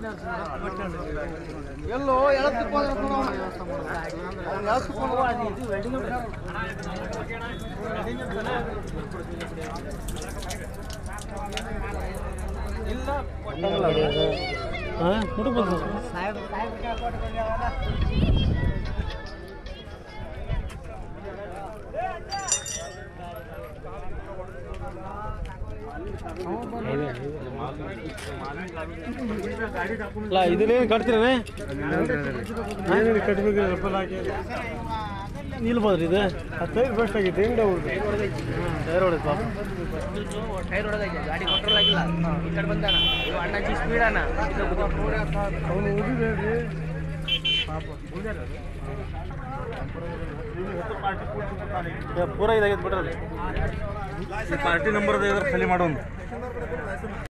ಎಲ್ಲೋ ಎಳತ್ತಪ್ಪ ಹಾಂ ಹುಡುಗ ಅಲ್ಲ ಇದನ್ನೇನು ಕಟ್ತೀರೇ ಏನೇನು ಕಟ್ಬೇಕು ನಿಲ್ಬೋದ್ರಿ ಇದು ಹತ್ತೈದು ಬೆಸ್ಟ್ ಆಗೈತೆ ಹೆಂಗೆ ಅವ್ರದ್ದು ಟೈರ್ ಹೊಡೆದು ಪಾಪ ಟೈರ್ ಹೊಡೆದೈತೆ ಗಾಡಿ ಕಂಟ್ರೋಲ್ ಆಗಿಲ್ಲ ಈ ಕಡೆ ಬಂದಾನ ಇವ ಅಣ್ಣಾಜಿ ಸ್ಪೀಡ್ ಅಣ್ಣ ಅವನು ಉಳಿದ್ರಿ ಪೂರ ಇದಾಗೈತೆ ಬಿಡ್ರಿ ಪಾರ್ಟಿ ನಂಬರ್ ಖಾಲಿ ಮಾಡೋನು